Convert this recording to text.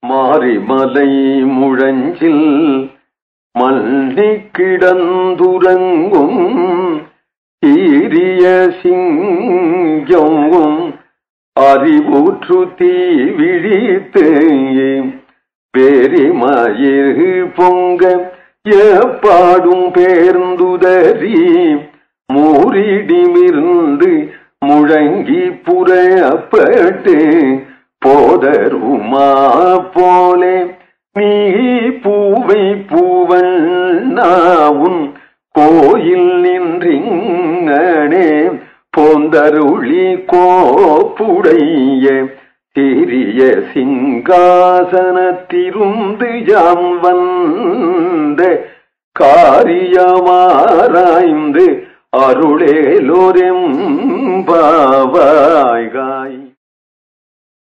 மாரிமலை முழஞ்சில் மல்லி கிடந்துறங்கும் ஈரிய சிங்கம் அறிவுற்று தீ விழித்து பெரிமயிர் பொங்க எப்பாடும் பேர்ந்துதறி மூரிடிமிருந்து முழங்கி புறப்பட்டு போதருமா போலே நீ பூவை பூவன் நாவும் கோயில் நின்றிங்கனே போந்தருளி கோப்புடைய சிறிய சிங்காசனத்திருந்து யாம் வந்த காரியமாராய்ந்து அருளேலோரெம் பாவாய்காய்